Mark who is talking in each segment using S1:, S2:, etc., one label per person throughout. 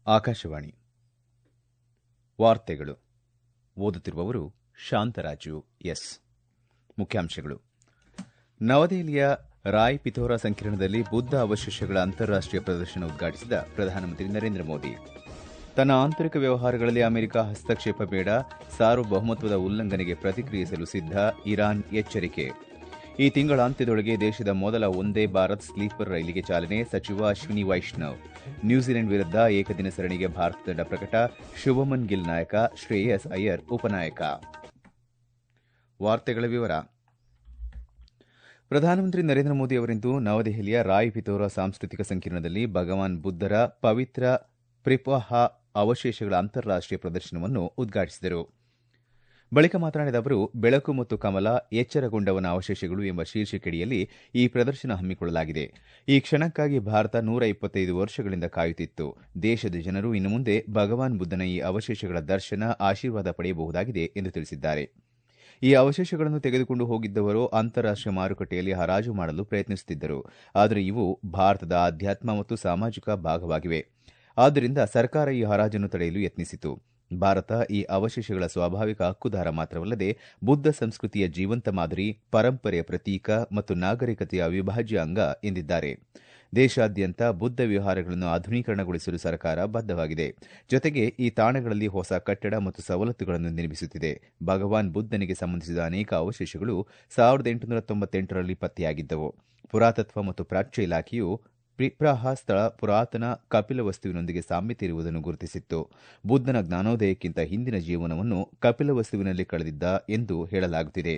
S1: ಆಕಾಶವಾಣಿ ವಾರ್ತೆಗಳು ಓದುತ್ತಿರುವವರು ಶಾಂತರಾಜು ಎಸ್ ಮುಖ್ಯಾಂಶಗಳು ನವದೆಹಲಿಯ ರಾಯ್ ಪಿಥೋರಾ ಸಂಕಿರಣದಲ್ಲಿ ಬುದ್ಧ ಅವಶೇಷಗಳ ಅಂತಾರಾಷ್ಟೀಯ ಪ್ರದರ್ಶನ ಉದ್ಘಾಟಿಸಿದ ಪ್ರಧಾನಮಂತ್ರಿ ನರೇಂದ್ರ ಮೋದಿ ತನ್ನ ಆಂತರಿಕ ವ್ಯವಹಾರಗಳಲ್ಲಿ ಅಮೆರಿಕ ಹಸ್ತಕ್ಷೇಪ ಬೇಡ ಸಾರ್ವಭೌಮತ್ವದ ಉಲ್ಲಂಘನೆಗೆ ಪ್ರತಿಕ್ರಿಯಿಸಲು ಸಿದ್ಧ ಇರಾನ್ ಎಚ್ಚರಿಕೆ ಈ ತಿಂಗಳ ಅಂತ್ಯದೊಳಗೆ ದೇಶದ ಮೊದಲ ಒಂದೇ ಭಾರತ್ ಸ್ಲೀಪರ್ ರೈಲಿಗೆ ಚಾಲನೆ ಸಚಿವ ಅಶ್ವಿನಿ ವೈಷ್ಣವ್ ನ್ಯೂಜಿಲೆಂಡ್ ವಿರುದ್ಧ ಏಕದಿನ ಸರಣಿಗೆ ಭಾರತ ತಂಡ ಪ್ರಕಟ ಶುಭಮನ್ ಗಿಲ್ ನಾಯಕ ಶ್ರೇಯಸ್ ಅಯ್ಯರ್ ಉಪನಾಯಕ ವಾರ್ತೆಗಳ ವಿವರ ಪ್ರಧಾನಮಂತ್ರಿ ನರೇಂದ್ರ ಮೋದಿ ಅವರಿಂದು ನವದೆಹಲಿಯ ರಾಯ್ ಪಿಥೋರಾ ಸಾಂಸ್ಕೃತಿಕ ಸಂಕಿರಣದಲ್ಲಿ ಭಗವಾನ್ ಬುದ್ದರ ಪವಿತ್ರ ಪ್ರಿಪಾಹ ಅವಶೇಷಗಳ ಅಂತಾರಾಷ್ಟೀಯ ಪ್ರದರ್ಶನವನ್ನು ಉದ್ಘಾಟಿಸಿದರು ಬಳಿಕ ಮಾತನಾಡಿದ ಅವರು ಬೆಳಕು ಮತ್ತು ಕಮಲ ಎಚ್ಚರಗೊಂಡವನ ಅವಶೇಷಗಳು ಎಂಬ ಶೀರ್ಷಿಕೆಯಡಿಯಲ್ಲಿ ಈ ಪ್ರದರ್ಶನ ಹಮ್ಮಿಕೊಳ್ಳಲಾಗಿದೆ ಈ ಕ್ಷಣಕ್ಕಾಗಿ ಭಾರತ ನೂರ ಇಪ್ಪತ್ತೈದು ವರ್ಷಗಳಿಂದ ಕಾಯುತ್ತಿತ್ತು ದೇಶದ ಜನರು ಇನ್ನು ಮುಂದೆ ಭಗವಾನ್ ಬುದ್ದನ ಈ ಅವಶೇಷಗಳ ದರ್ಶನ ಆಶೀರ್ವಾದ ಪಡೆಯಬಹುದಾಗಿದೆ ಎಂದು ತಿಳಿಸಿದ್ದಾರೆ ಈ ಅವಶೇಷಗಳನ್ನು ತೆಗೆದುಕೊಂಡು ಹೋಗಿದ್ದವರು ಅಂತಾರಾಷ್ಟೀಯ ಮಾರುಕಟ್ಟೆಯಲ್ಲಿ ಹರಾಜು ಮಾಡಲು ಪ್ರಯತ್ನಿಸುತ್ತಿದ್ದರು ಆದರೆ ಇವು ಭಾರತದ ಆಧ್ಯಾತ್ಮ ಮತ್ತು ಸಾಮಾಜಿಕ ಭಾಗವಾಗಿವೆ ಆದ್ದರಿಂದ ಸರ್ಕಾರ ಈ ಹರಾಜನ್ನು ತಡೆಯಲು ಯತ್ನಿಸಿತು ಭಾರತ ಈ ಅವಶೇಷಗಳ ಸ್ವಾಭಾವಿಕ ಹಕ್ಕುದಾರ ಮಾತ್ರವಲ್ಲದೆ ಬುದ್ಧ ಸಂಸ್ಕೃತಿಯ ಜೀವಂತ ಮಾದರಿ ಪರಂಪರೆಯ ಪ್ರತೀಕ ಮತ್ತು ನಾಗರಿಕತೆಯ ಅವಿಭಾಜ್ಯ ಅಂಗ ಎಂದಿದ್ದಾರೆ ದೇಶಾದ್ಯಂತ ಬುದ್ಧ ವಿಹಾರಗಳನ್ನು ಆಧುನೀಕರಣಗೊಳಿಸಲು ಸರ್ಕಾರ ಬದ್ದವಾಗಿದೆ ಜೊತೆಗೆ ಈ ತಾಣಗಳಲ್ಲಿ ಹೊಸ ಕಟ್ಟಡ ಮತ್ತು ಸವಲತ್ತುಗಳನ್ನು ನಿರ್ಮಿಸುತ್ತಿದೆ ಭಗವಾನ್ ಬುದ್ದನಿಗೆ ಸಂಬಂಧಿಸಿದ ಅನೇಕ ಅವಶೇಷಗಳು ಸಾವಿರದ ಎಂಟುನೂರ ತೊಂಬತ್ತೆಂಟರಲ್ಲಿ ಪತ್ತೆಯಾಗಿದ್ದವು ಪುರಾತತ್ವ ಮತ್ತು ಪ್ರಾಚ್ಯ ಇಲಾಖೆಯು ಪ್ರಿಪ್ರಾಹ ಸ್ಥಳ ಪುರಾತನ ಕಪಿಲ ವಸ್ತುವಿನೊಂದಿಗೆ ಸಾಮ್ಯತೆ ಇರುವುದನ್ನು ಗುರುತಿಸಿತ್ತು ಬುದ್ದನ ಜ್ಞಾನೋದಯಕ್ಕಿಂತ ಹಿಂದಿನ ಜೀವನವನ್ನು ಕಪಿಲ ವಸ್ತುವಿನಲ್ಲಿ ಕಳೆದಿದ್ದ ಎಂದು ಹೇಳಲಾಗುತ್ತಿದೆ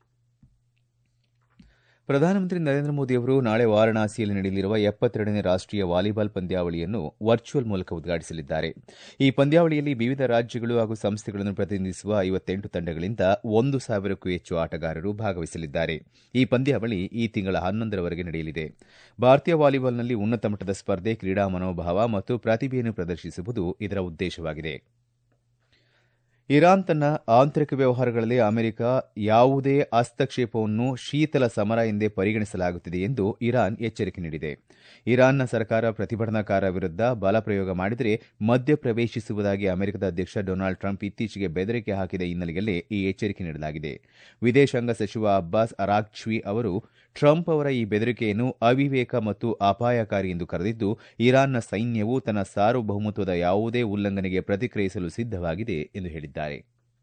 S1: ಪ್ರಧಾನಮಂತ್ರಿ ನರೇಂದ್ರ ಮೋದಿ ಅವರು ನಾಳೆ ವಾರಣಾಸಿಯಲ್ಲಿ ನಡೆಯಲಿರುವ ಎಪ್ಪತ್ತೆರಡನೇ ರಾಷ್ಟೀಯ ವಾಲಿಬಾಲ್ ಪಂದ್ಯಾವಳಿಯನ್ನು ವರ್ಚುವಲ್ ಮೂಲಕ ಉದ್ಘಾಟಿಸಲಿದ್ದಾರೆ ಈ ಪಂದ್ಯಾವಳಿಯಲ್ಲಿ ವಿವಿಧ ರಾಜ್ಯಗಳು ಹಾಗೂ ಸಂಸ್ಥೆಗಳನ್ನು ಪ್ರತಿನಿಧಿಸುವ ಐವತ್ತೆಂಟು ತಂಡಗಳಿಂದ ಒಂದು ಸಾವಿರಕ್ಕೂ ಹೆಚ್ಚು ಆಟಗಾರರು ಭಾಗವಹಿಸಲಿದ್ದಾರೆ ಈ ಪಂದ್ಯಾವಳಿ ಈ ತಿಂಗಳ ಹನ್ನೊಂದರವರೆಗೆ ನಡೆಯಲಿದೆ ಭಾರತೀಯ ವಾಲಿಬಾಲ್ನಲ್ಲಿ ಉನ್ನತ ಮಟ್ಟದ ಸ್ಪರ್ಧೆ ಕ್ರೀಡಾ ಮನೋಭಾವ ಮತ್ತು ಪ್ರತಿಭೆಯನ್ನು ಪ್ರದರ್ಶಿಸುವುದು ಇದರ ಉದ್ದೇಶವಾಗಿದೆ ಇರಾನ್ ತನ್ನ ಆಂತರಿಕ ವ್ಯವಹಾರಗಳಲ್ಲಿ ಅಮೆರಿಕ ಯಾವುದೇ ಹಸ್ತಕ್ಷೇಪವನ್ನು ಶೀತಲ ಸಮರ ಎಂದೇ ಪರಿಗಣಿಸಲಾಗುತ್ತಿದೆ ಎಂದು ಇರಾನ್ ಎಚ್ಚರಿಕೆ ನೀಡಿದೆ ಇರಾನ್ನ ಸರ್ಕಾರ ಪ್ರತಿಭಟನಾಕಾರ ವಿರುದ್ಧ ಬಲ ಪ್ರಯೋಗ ಮಾಡಿದರೆ ಮಧ್ಯ ಪ್ರವೇಶಿಸುವುದಾಗಿ ಅಮೆರಿಕದ ಅಧ್ಯಕ್ಷ ಡೊನಾಲ್ಡ್ ಟ್ರಂಪ್ ಇತ್ತೀಚೆಗೆ ಬೆದರಿಕೆ ಹಾಕಿದ ಹಿನ್ನೆಲೆಯಲ್ಲಿ ಈ ಎಚ್ಚರಿಕೆ ನೀಡಲಾಗಿದೆ ವಿದೇಶಾಂಗ ಸಚಿವ ಅಬ್ಬಾಸ್ ಅರಾಕ್ಚ್ವಿ ಅವರು ಟ್ರಂಪ್ ಅವರ ಈ ಬೆದರಿಕೆಯನ್ನು ಅವಿವೇಕ ಮತ್ತು ಅಪಾಯಕಾರಿ ಎಂದು ಕರೆದಿದ್ದು ಇರಾನ್ನ ಸೈನ್ಯವು ತನ್ನ ಸಾರ್ವಭೌಮತ್ವದ ಯಾವುದೇ ಉಲ್ಲಂಘನೆಗೆ ಪ್ರತಿಕ್ರಿಯಿಸಲು ಸಿದ್ದವಾಗಿದೆ ಎಂದು ಹೇಳಿದ್ದಾರೆ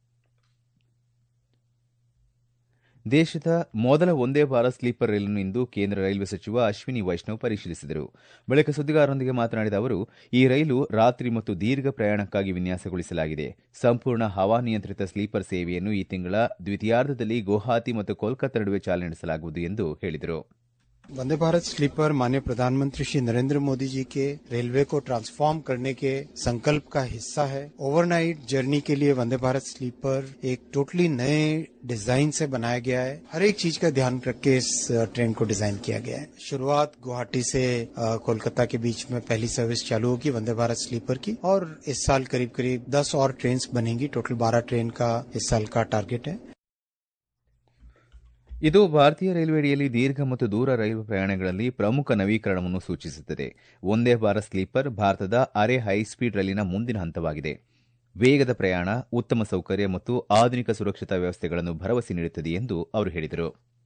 S1: ದೇಶದ ಮೊದಲ ಒಂದೇ ಭಾರತ್ ಸ್ಲೀಪರ್ ರೈಲನ್ನು ಇಂದು ಕೇಂದ್ರ ರೈಲ್ವೆ ಸಚಿವ ಅಶ್ವಿನಿ ವೈಷ್ಣವ್ ಪರಿಶೀಲಿಸಿದರು ಬಳಿಕ ಸುದ್ದಿಗಾರರೊಂದಿಗೆ ಮಾತನಾಡಿದ ಅವರು ಈ ರೈಲು ರಾತ್ರಿ ಮತ್ತು ದೀರ್ಘ ಪ್ರಯಾಣಕ್ಕಾಗಿ ವಿನ್ಯಾಸಗೊಳಿಸಲಾಗಿದೆ ಸಂಪೂರ್ಣ ಹವಾನಿಯಂತ್ರಿತ ಸ್ಲೀಪರ್ ಸೇವೆಯನ್ನು ಈ ತಿಂಗಳ ದ್ವಿತೀಯಾರ್ಧದಲ್ಲಿ ಗುವಾಹತಿ ಮತ್ತು ಕೋಲ್ಕತ್ತಾ ನಡುವೆ ಚಾಲನೆ ನಡೆಸಲಾಗುವುದು ಎಂದು ಹೇಳಿದರು
S2: वंदे भारत स्लीपर माननीय प्रधानमंत्री श्री नरेंद्र मोदी जी के रेलवे को ट्रांसफॉर्म करने के संकल्प का हिस्सा है ओवरनाइट जर्नी के लिए वंदे भारत स्लीपर एक टोटली नए डिजाइन से बनाया गया है हर एक चीज का ध्यान रख के इस ट्रेन को डिजाइन किया गया है शुरुआत गुवाहाटी से कोलकाता के बीच में पहली सर्विस चालू होगी वंदे भारत स्लीपर की और इस साल करीब करीब दस और ट्रेन बनेंगी टोटल बारह ट्रेन का इस साल का टारगेट है
S1: ಇದು ಭಾರತೀಯ ರೈಲ್ವೆ ಅಡಿಯಲ್ಲಿ ದೀರ್ಘ ಮತ್ತು ದೂರ ರೈಲು ಪ್ರಯಾಣಗಳಲ್ಲಿ ಪ್ರಮುಖ ನವೀಕರಣವನ್ನು ಸೂಚಿಸುತ್ತದೆ ಒಂದೇ ಭಾರತ್ ಸ್ಲೀಪರ್ ಭಾರತದ ಅರೆ ಹೈಸ್ಪೀಡ್ ರೈಲಿನ ಮುಂದಿನ ಹಂತವಾಗಿದೆ ವೇಗದ ಪ್ರಯಾಣ ಉತ್ತಮ ಸೌಕರ್ಯ ಮತ್ತು ಆಧುನಿಕ ಸುರಕ್ಷತಾ ವ್ಯವಸ್ಥೆಗಳನ್ನು ಭರವಸೆ ನೀಡುತ್ತದೆ ಎಂದು ಅವರು ಹೇಳಿದರು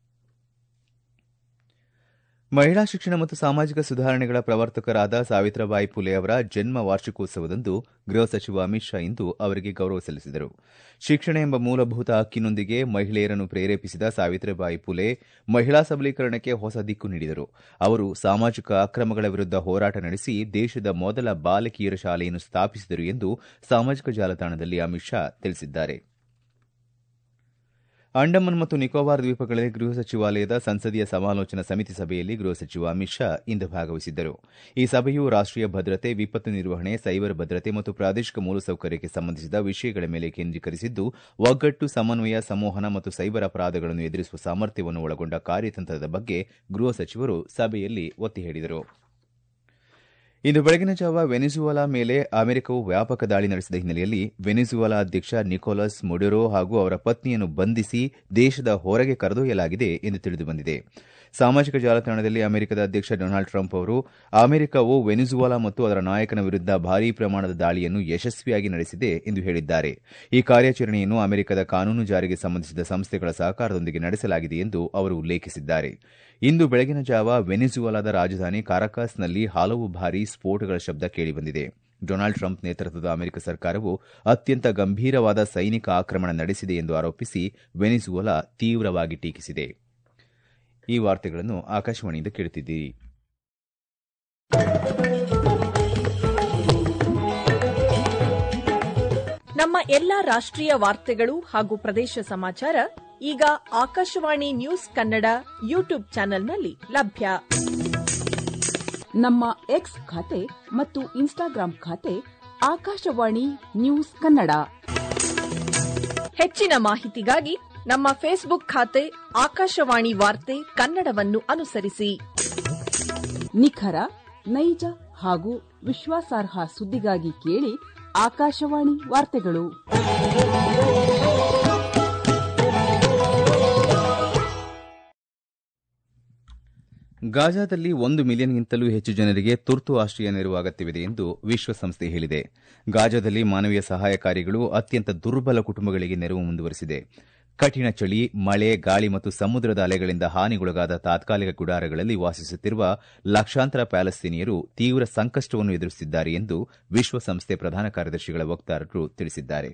S1: ಮಹಿಳಾ ಶಿಕ್ಷಣ ಮತ್ತು ಸಾಮಾಜಿಕ ಸುಧಾರಣೆಗಳ ಪ್ರವರ್ತಕರಾದ ಸಾವಿತ್ರಬಾಯಿ ಫುಲೆ ಅವರ ಜನ್ಮ ವಾರ್ಷಿಕೋತ್ಸವದಂದು ಗೃಹ ಸಚಿವ ಅಮಿತ್ ಶಾ ಇಂದು ಅವರಿಗೆ ಗೌರವ ಸಲ್ಲಿಸಿದರು ಶಿಕ್ಷಣ ಎಂಬ ಮೂಲಭೂತ ಹಕ್ಕಿನೊಂದಿಗೆ ಮಹಿಳೆಯರನ್ನು ಪ್ರೇರೇಪಿಸಿದ ಸಾವಿತ್ರಿಬಾಯಿ ಫುಲೆ ಮಹಿಳಾ ಸಬಲೀಕರಣಕ್ಕೆ ಹೊಸ ದಿಕ್ಕು ನೀಡಿದರು ಅವರು ಸಾಮಾಜಿಕ ಅಕ್ರಮಗಳ ವಿರುದ್ಧ ಹೋರಾಟ ನಡೆಸಿ ದೇಶದ ಮೊದಲ ಬಾಲಕಿಯರ ಶಾಲೆಯನ್ನು ಸ್ಥಾಪಿಸಿದರು ಎಂದು ಸಾಮಾಜಿಕ ಜಾಲತಾಣದಲ್ಲಿ ಅಮಿತ್ ಶಾ ತಿಳಿಸಿದ್ದಾರೆ ಅಂಡಮಾನ್ ಮತ್ತು ನಿಕೋಬಾರ್ ದ್ವೀಪಗಳಲ್ಲಿ ಗೃಹ ಸಚಿವಾಲಯದ ಸಂಸದೀಯ ಸಮಾಲೋಚನಾ ಸಮಿತಿ ಸಭೆಯಲ್ಲಿ ಗೃಹ ಸಚಿವ ಅಮಿತ್ ಶಾ ಇಂದು ಭಾಗವಹಿಸಿದ್ದರು ಈ ಸಭೆಯು ರಾಷ್ಟೀಯ ಭದ್ರತೆ ವಿಪತ್ತು ನಿರ್ವಹಣೆ ಸೈಬರ್ ಭದ್ರತೆ ಮತ್ತು ಪ್ರಾದೇಶಿಕ ಮೂಲಸೌಕರ್ಯಕ್ಕೆ ಸಂಬಂಧಿಸಿದ ವಿಷಯಗಳ ಮೇಲೆ ಕೇಂದ್ರೀಕರಿಸಿದ್ದು ಒಗ್ಗಟ್ಟು ಸಮನ್ವಯ ಸಂವಹನ ಮತ್ತು ಸೈಬರ್ ಅಪರಾಧಗಳನ್ನು ಎದುರಿಸುವ ಸಾಮರ್ಥ್ಯವನ್ನು ಒಳಗೊಂಡ ಕಾರ್ಯತಂತ್ರದ ಬಗ್ಗೆ ಗೃಹ ಸಚಿವರು ಸಭೆಯಲ್ಲಿ ಒತ್ತಿ ಹೇಳಿದರು ಇಂದು ಬೆಳಗಿನ ಜಾವ ವೆನಿಜುವಾಲಾ ಮೇಲೆ ಅಮೆರಿಕವು ವ್ಯಾಪಕ ದಾಳಿ ನಡೆಸಿದ ಹಿನ್ನೆಲೆಯಲ್ಲಿ ವೆನಿಜುವಾಲಾ ಅಧ್ಯಕ್ಷ ನಿಕೋಲಸ್ ಮೊಡೆರೋ ಹಾಗೂ ಅವರ ಪತ್ನಿಯನ್ನು ಬಂಧಿಸಿ ದೇಶದ ಹೊರಗೆ ಕರೆದೊಯ್ಯಲಾಗಿದೆ ಎಂದು ತಿಳಿದುಬಂದಿದೆ ಸಾಮಾಜಿಕ ಜಾಲತಾಣದಲ್ಲಿ ಅಮೆರಿಕದ ಅಧ್ಯಕ್ಷ ಡೊನಾಲ್ಡ್ ಟ್ರಂಪ್ ಅವರು ಅಮೆರಿಕವು ವೆನಿಜುವಾಲಾ ಮತ್ತು ಅದರ ನಾಯಕನ ವಿರುದ್ಧ ಭಾರೀ ಪ್ರಮಾಣದ ದಾಳಿಯನ್ನು ಯಶಸ್ವಿಯಾಗಿ ನಡೆಸಿದೆ ಎಂದು ಹೇಳಿದ್ದಾರೆ ಈ ಕಾರ್ಯಾಚರಣೆಯನ್ನು ಅಮೆರಿಕದ ಕಾನೂನು ಜಾರಿಗೆ ಸಂಬಂಧಿಸಿದ ಸಂಸ್ಥೆಗಳ ಸಹಕಾರದೊಂದಿಗೆ ನಡೆಸಲಾಗಿದೆ ಎಂದು ಅವರು ಉಲ್ಲೇಖಿಸಿದ್ದಾರೆ ಇಂದು ಬೆಳಗಿನ ಜಾವ ವೆನಿಜುವಾಲಾದ ರಾಜಧಾನಿ ಕಾರಕಾಸ್ನಲ್ಲಿ ಹಲವು ಬಾರಿ ಸ್ಫೋಟಗಳ ಶಬ್ದ ಕೇಳಿಬಂದಿದೆ ಡೊನಾಲ್ಡ್ ಟ್ರಂಪ್ ನೇತೃತ್ವದ ಅಮೆರಿಕ ಸರ್ಕಾರವು ಅತ್ಯಂತ ಗಂಭೀರವಾದ ಸೈನಿಕ ಆಕ್ರಮಣ ನಡೆಸಿದೆ ಎಂದು ಆರೋಪಿಸಿ ವೆನಿಜುವಲಾ ತೀವ್ರವಾಗಿ ಟೀಕಿಸಿದೆ ಈ ವಾರ್ತೆಗಳನ್ನು ಆಕಾಶವಾಣಿಯಿಂದ ಕೇಳುತ್ತಿದ್ದೀರಿ
S3: ನಮ್ಮ ಎಲ್ಲಾ ರಾಷ್ಟ್ರೀಯ ವಾರ್ತೆಗಳು ಹಾಗೂ ಪ್ರದೇಶ ಸಮಾಚಾರ ಈಗ ಆಕಾಶವಾಣಿ ನ್ಯೂಸ್ ಕನ್ನಡ ಯೂಟ್ಯೂಬ್ ಚಾನೆಲ್ನಲ್ಲಿ ಲಭ್ಯ
S4: ನಮ್ಮ ಎಕ್ಸ್ ಖಾತೆ ಮತ್ತು ಇನ್ಸ್ಟಾಗ್ರಾಂ ಖಾತೆ ಆಕಾಶವಾಣಿ ನ್ಯೂಸ್ ಕನ್ನಡ
S3: ಹೆಚ್ಚಿನ ಮಾಹಿತಿಗಾಗಿ ನಮ್ಮ ಫೇಸ್ಬುಕ್ ಖಾತೆ ಆಕಾಶವಾಣಿ ವಾರ್ತೆ ಕನ್ನಡವನ್ನು ಅನುಸರಿಸಿ
S4: ನಿಖರ ನೈಜ ಹಾಗೂ ವಿಶ್ವಾಸಾರ್ಹ ಸುದ್ದಿಗಾಗಿ ಕೇಳಿ ಆಕಾಶವಾಣಿ ವಾರ್ತೆಗಳು
S1: ಗಾಜಾದಲ್ಲಿ ಒಂದು ಮಿಲಿಯನ್ಗಿಂತಲೂ ಹೆಚ್ಚು ಜನರಿಗೆ ತುರ್ತು ಆಶ್ರಯ ನೆರವು ಅಗತ್ಯವಿದೆ ಎಂದು ವಿಶ್ವಸಂಸ್ಥೆ ಹೇಳಿದೆ ಗಾಜಾದಲ್ಲಿ ಮಾನವೀಯ ಸಹಾಯ ಕಾರ್ಯಗಳು ಅತ್ಯಂತ ದುರ್ಬಲ ಕುಟುಂಬಗಳಿಗೆ ನೆರವು ಮುಂದುವರೆಸಿದೆ ಕಠಿಣ ಚಳಿ ಮಳೆ ಗಾಳಿ ಮತ್ತು ಸಮುದ್ರದ ಅಲೆಗಳಿಂದ ಹಾನಿಗೊಳಗಾದ ತಾತ್ಕಾಲಿಕ ಗುಡಾರಗಳಲ್ಲಿ ವಾಸಿಸುತ್ತಿರುವ ಲಕ್ಷಾಂತರ ಪ್ಯಾಲೆಸ್ತೀನಿಯರು ತೀವ್ರ ಸಂಕಷ್ಟವನ್ನು ಎದುರಿಸುತ್ತಿದ್ದಾರೆ ಎಂದು ವಿಶ್ವಸಂಸ್ಥೆ ಪ್ರಧಾನ ಕಾರ್ಯದರ್ಶಿಗಳ ವಕ್ತಾರರು ತಿಳಿಸಿದ್ದಾರೆ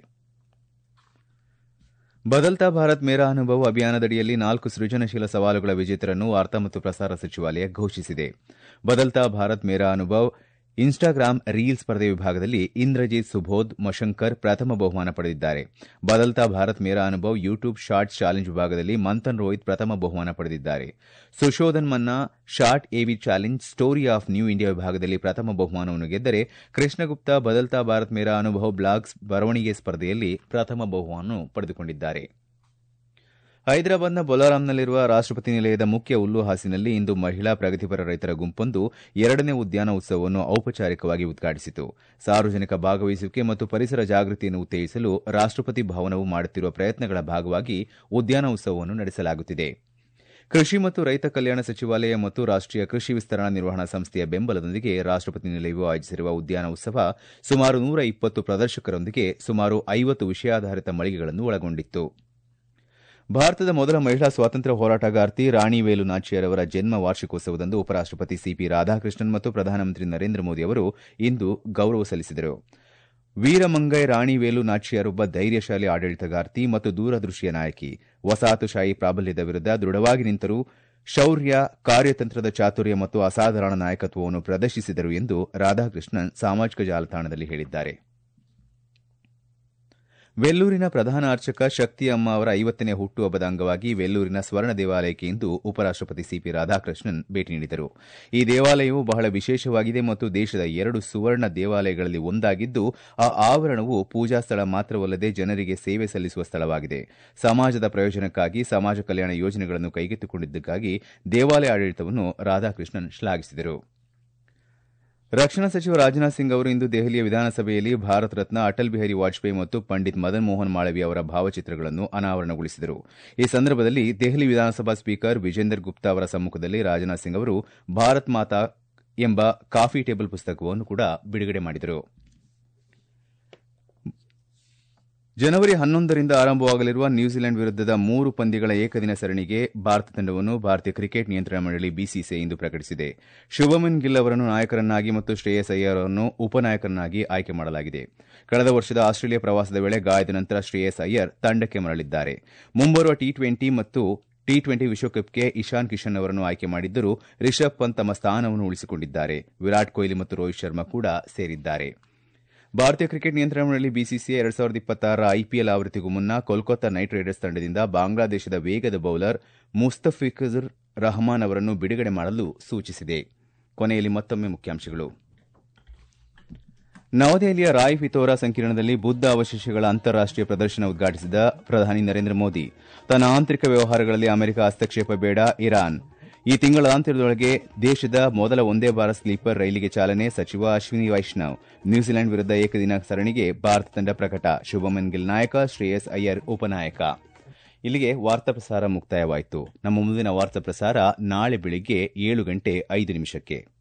S1: ಬದಲ್ತಾ ಭಾರತ್ ಮೇರಾ ಅನುಭವ್ ಅಭಿಯಾನದಡಿಯಲ್ಲಿ ನಾಲ್ಕು ಸೃಜನಶೀಲ ಸವಾಲುಗಳ ವಿಜೇತರನ್ನು ವಾರ್ತಾ ಮತ್ತು ಪ್ರಸಾರ ಸಚಿವಾಲಯ ಘೋಷಿಸಿದೆ ಬದಲ್ತಾ ಭಾರತ್ ಮೇರಾ ಅನುಭವ್ ಇನ್ಸ್ಟಾಗ್ರಾಂ ರೀಲ್ ಸ್ಪರ್ಧೆ ವಿಭಾಗದಲ್ಲಿ ಇಂದ್ರಜಿತ್ ಸುಬೋಧ್ ಮಶಂಕರ್ ಪ್ರಥಮ ಬಹುಮಾನ ಪಡೆದಿದ್ದಾರೆ Badalta Bharat Mera Anubhav YouTube shorts challenge ವಿಭಾಗದಲ್ಲಿ ಮಂಥನ್ ರೋಹಿತ್ ಪ್ರಥಮ ಬಹುಮಾನ ಪಡೆದಿದ್ದಾರೆ Sushodhan Manna short AV challenge story of new India ವಿಭಾಗದಲ್ಲಿ ಪ್ರಥಮ ಬಹುಮಾನವನ್ನು ಗೆದ್ದರೆ ಕೃಷ್ಣಗುಪ್ತಾ ಬದಲ್ತಾ ಭಾರತ್ ಮೇರಾ ಅನುಭವ್ ಬ್ಲಾಗ್ಸ್ ಬರವಣಿಗೆ ಸ್ಪರ್ಧೆಯಲ್ಲಿ ಪ್ರಥಮ ಬಹುಮಾನ ಪಡೆದುಕೊಂಡಿದ್ದಾರೆ ಹೈದರಾಬಾದ್ನ ಬೊಲಾರಾಂನಲ್ಲಿರುವ ರಾಷ್ಟಪತಿ ನಿಲಯದ ಮುಖ್ಯ ಹುಲ್ಲುಹಾಸಿನಲ್ಲಿ ಇಂದು ಮಹಿಳಾ ಪ್ರಗತಿಪರ ರೈತರ ಗುಂಪೊಂದು ಎರಡನೇ ಉದ್ಯಾನ ಉತ್ಸವವನ್ನು ಔಪಚಾರಿಕವಾಗಿ ಉದ್ಘಾಟಿಸಿತು ಸಾರ್ವಜನಿಕ ಭಾಗವಹಿಸುವಿಕೆ ಮತ್ತು ಪರಿಸರ ಜಾಗೃತಿಯನ್ನು ಉತ್ತೇಜಿಸಲು ರಾಷ್ಟಪತಿ ಭವನವು ಮಾಡುತ್ತಿರುವ ಪ್ರಯತ್ನಗಳ ಭಾಗವಾಗಿ ಉದ್ಯಾನ ಉತ್ಸವವನ್ನು ನಡೆಸಲಾಗುತ್ತಿದೆ ಕೃಷಿ ಮತ್ತು ರೈತ ಕಲ್ಯಾಣ ಸಚಿವಾಲಯ ಮತ್ತು ರಾಷ್ಟೀಯ ಕೃಷಿ ವಿಸ್ತರಣಾ ನಿರ್ವಹಣಾ ಸಂಸ್ಥೆಯ ಬೆಂಬಲದೊಂದಿಗೆ ರಾಷ್ಟಪತಿ ನಿಲಯವು ಆಯೋಜಿಸಿರುವ ಉದ್ಯಾನ ಉತ್ಸವ ಸುಮಾರು ನೂರ ಇಪ್ಪತ್ತು ಪ್ರದರ್ಶಕರೊಂದಿಗೆ ಸುಮಾರು ಐವತ್ತು ವಿಷಯಾಧಾರಿತ ಮಳಿಗೆಗಳನ್ನು ಒಳಗೊಂಡಿತ್ತು ಭಾರತದ ಮೊದಲ ಮಹಿಳಾ ಸ್ವಾತಂತ್ರ್ಯ ಹೋರಾಟಗಾರ್ತಿ ರಾಣಿ ವೇಲು ನಾಚಿಯರ್ ಅವರ ಜನ್ಮ ವಾರ್ಷಿಕೋತ್ಸವದಂದು ಉಪರಾಷ್ಟಪತಿ ಸಿಪಿ ರಾಧಾಕೃಷ್ಣನ್ ಮತ್ತು ಪ್ರಧಾನಮಂತ್ರಿ ನರೇಂದ್ರ ಮೋದಿ ಅವರು ಇಂದು ಗೌರವ ಸಲ್ಲಿಸಿದರು ವೀರಮಂಗೈ ರಾಣಿ ವೇಲು ನಾಚಿಯರ್ ಒಬ್ಬ ಧೈರ್ಯಶಾಲಿ ಆಡಳಿತಗಾರ್ತಿ ಮತ್ತು ದೂರದೃಷ್ಟಿಯ ನಾಯಕಿ ವಸಾಹತುಶಾಹಿ ಪ್ರಾಬಲ್ಯದ ವಿರುದ್ಧ ದೃಢವಾಗಿ ನಿಂತರು ಶೌರ್ಯ ಕಾರ್ಯತಂತ್ರದ ಚಾತುರ್ಯ ಮತ್ತು ಅಸಾಧಾರಣ ನಾಯಕತ್ವವನ್ನು ಪ್ರದರ್ಶಿಸಿದರು ಎಂದು ರಾಧಾಕೃಷ್ಣನ್ ಸಾಮಾಜಿಕ ಜಾಲತಾಣದಲ್ಲಿ ಹೇಳಿದ್ದಾರೆ ವೆಲ್ಲೂರಿನ ಪ್ರಧಾನ ಅರ್ಚಕ ಶಕ್ತಿ ಅಮ್ಮ ಅವರ ಐವತ್ತನೇ ಹುಟ್ಟುಹಬ್ಬದ ಅಂಗವಾಗಿ ವೆಲ್ಲೂರಿನ ಸ್ವರ್ಣ ದೇವಾಲಯಕ್ಕೆ ಇಂದು ಉಪರಾಷ್ಟಪತಿ ಸಿಪಿ ರಾಧಾಕೃಷ್ಣನ್ ಭೇಟಿ ನೀಡಿದರು ಈ ದೇವಾಲಯವು ಬಹಳ ವಿಶೇಷವಾಗಿದೆ ಮತ್ತು ದೇಶದ ಎರಡು ಸುವರ್ಣ ದೇವಾಲಯಗಳಲ್ಲಿ ಒಂದಾಗಿದ್ದು ಆ ಆವರಣವು ಪೂಜಾ ಸ್ಥಳ ಮಾತ್ರವಲ್ಲದೆ ಜನರಿಗೆ ಸೇವೆ ಸಲ್ಲಿಸುವ ಸ್ಥಳವಾಗಿದೆ ಸಮಾಜದ ಪ್ರಯೋಜನಕ್ಕಾಗಿ ಸಮಾಜ ಕಲ್ಯಾಣ ಯೋಜನೆಗಳನ್ನು ಕೈಗೆತ್ತಿಕೊಂಡಿದ್ದಕ್ಕಾಗಿ ದೇವಾಲಯ ಆಡಳಿತವನ್ನು ರಾಧಾಕೃಷ್ಣನ್ ಶ್ಲಾಘಿಸಿದರು ರಕ್ಷಣಾ ಸಚಿವ ರಾಜನಾಥ್ ಸಿಂಗ್ ಅವರು ಇಂದು ದೆಹಲಿಯ ವಿಧಾನಸಭೆಯಲ್ಲಿ ಭಾರತ ರತ್ನ ಅಟಲ್ ಬಿಹಾರಿ ವಾಜಪೇಯಿ ಮತ್ತು ಪಂಡಿತ್ ಮದನ್ ಮೋಹನ್ ಮಾಳವೀಯ ಅವರ ಭಾವಚಿತ್ರಗಳನ್ನು ಅನಾವರಣಗೊಳಿಸಿದರು ಈ ಸಂದರ್ಭದಲ್ಲಿ ದೆಹಲಿ ವಿಧಾನಸಭಾ ಸ್ಪೀಕರ್ ವಿಜೇಂದರ್ ಗುಪ್ತಾ ಅವರ ಸಮ್ಮುಖದಲ್ಲಿ ರಾಜನಾಥ್ ಸಿಂಗ್ ಅವರು ಭಾರತ್ ಮಾತಾ ಎಂಬ ಕಾಫಿ ಟೇಬಲ್ ಪುಸ್ತಕವನ್ನು ಕೂಡ ಬಿಡುಗಡೆ ಮಾಡಿದರು ಜನವರಿ ಹನ್ನೊಂದರಿಂದ ಆರಂಭವಾಗಲಿರುವ ನ್ಯೂಜಿಲೆಂಡ್ ವಿರುದ್ದದ ಮೂರು ಪಂದ್ಯಗಳ ಏಕದಿನ ಸರಣಿಗೆ ಭಾರತ ತಂಡವನ್ನು ಭಾರತೀಯ ಕ್ರಿಕೆಟ್ ನಿಯಂತ್ರಣ ಮಂಡಳಿ ಬಿಸಿಸಿಐ ಇಂದು ಪ್ರಕಟಿಸಿದೆ ಶುಭಮನ್ ಗಿಲ್ ಅವರನ್ನು ನಾಯಕರನ್ನಾಗಿ ಮತ್ತು ಶ್ರೇಯಸ್ ಅಯ್ಯರ್ ಅವರನ್ನು ಉಪನಾಯಕರನ್ನಾಗಿ ಆಯ್ಕೆ ಮಾಡಲಾಗಿದೆ ಕಳೆದ ವರ್ಷದ ಆಸ್ಟ್ರೇಲಿಯಾ ಪ್ರವಾಸದ ವೇಳೆ ಗಾಯದ ನಂತರ ಶ್ರೇಯಸ್ ಅಯ್ಯರ್ ತಂಡಕ್ಕೆ ಮರಳಿದ್ದಾರೆ ಮುಂಬರುವ ಟಿ ಟ್ವೆಂಟಿ ಮತ್ತು ಟಿ ಟ್ವೆಂಟಿ ವಿಶ್ವಕಪ್ಗೆ ಇಶಾನ್ ಕಿಶನ್ ಅವರನ್ನು ಆಯ್ಕೆ ಮಾಡಿದ್ದರೂ ರಿಷಬ್ ಪಂತ್ ತಮ್ಮ ಸ್ಥಾನವನ್ನು ಉಳಿಸಿಕೊಂಡಿದ್ದಾರೆ ವಿರಾಟ್ ಕೊಹ್ಲಿ ಮತ್ತು ರೋಹಿತ್ ಶರ್ಮಾ ಕೂಡ ಸೇರಿದ್ದಾರೆ ಭಾರತೀಯ ಕ್ರಿಕೆಟ್ ನಿಯಂತ್ರಣ ಮಂಡಳಿ ಬಿಸಿಸಿಐ ಎರಡ್ ಸಾವಿರದ ಇಪ್ಪತ್ತಾರರ ಐಪಿಎಲ್ ಆವೃತ್ತಿಗೂ ಮುನ್ನ ಕೋಲ್ಕತ್ತಾ ನೈಟ್ ರೈಡರ್ಸ್ ತಂಡದಿಂದ ಬಾಂಗ್ಲಾದೇಶದ ವೇಗದ ಬೌಲರ್ ಮುಸ್ತಫಿಜುರ್ ರಹಮಾನ್ ಅವರನ್ನು ಬಿಡುಗಡೆ ಮಾಡಲು ಸೂಚಿಸಿದೆ ಕೊನೆಯಲ್ಲಿ ಮತ್ತೊಮ್ಮೆ ಮುಖ್ಯಾಂಶಗಳು ನವದೆಹಲಿಯ ರಾಯ್ ಪಿತೋರಾ ಸಂಕೀರ್ಣದಲ್ಲಿ ಬುದ್ಧ ಅವಶೇಷಗಳ ಅಂತಾರಾಷ್ಟೀಯ ಪ್ರದರ್ಶನ ಉದ್ಘಾಟಿಸಿದ ಪ್ರಧಾನಿ ನರೇಂದ್ರ ಮೋದಿ ತನ್ನ ಆಂತರಿಕ ವ್ಯವಹಾರಗಳಲ್ಲಿ ಅಮೆರಿಕ ಹಸ್ತಕ್ಷೇಪ ಬೇಡ ಇರಾನ್ ಈ ತಿಂಗಳಾಂತ್ಯದೊಳಗೆ ದೇಶದ ಮೊದಲ ಒಂದೇ ಭಾರತ್ ಸ್ಲೀಪರ್ ರೈಲಿಗೆ ಚಾಲನೆ ಸಚಿವ ಅಶ್ವಿನಿ ವೈಷ್ಣವ್ ನ್ಯೂಜಿಲೆಂಡ್ ವಿರುದ್ಧ ಏಕದಿನ ಸರಣಿಗೆ ಭಾರತ ತಂಡ ಪ್ರಕಟ ಶುಭಮನ್ ಗಿಲ್ ನಾಯಕ ಶ್ರೇಯಸ್ ಅಯ್ಯರ್ ಉಪನಾಯಕ ಇಲ್ಲಿಗೆ ವಾರ್ತಾ ಪ್ರಸಾರ ಮುಕ್ತಾಯವಾಯಿತು ನಮ್ಮ ಮುಂದಿನ ವಾರ್ತಾ ಪ್ರಸಾರ ನಾಳೆ ಬೆಳಿಗ್ಗೆ ಏಳು ಗಂಟೆ ಐದು ನಿಮಿಷಕ್ಕೆ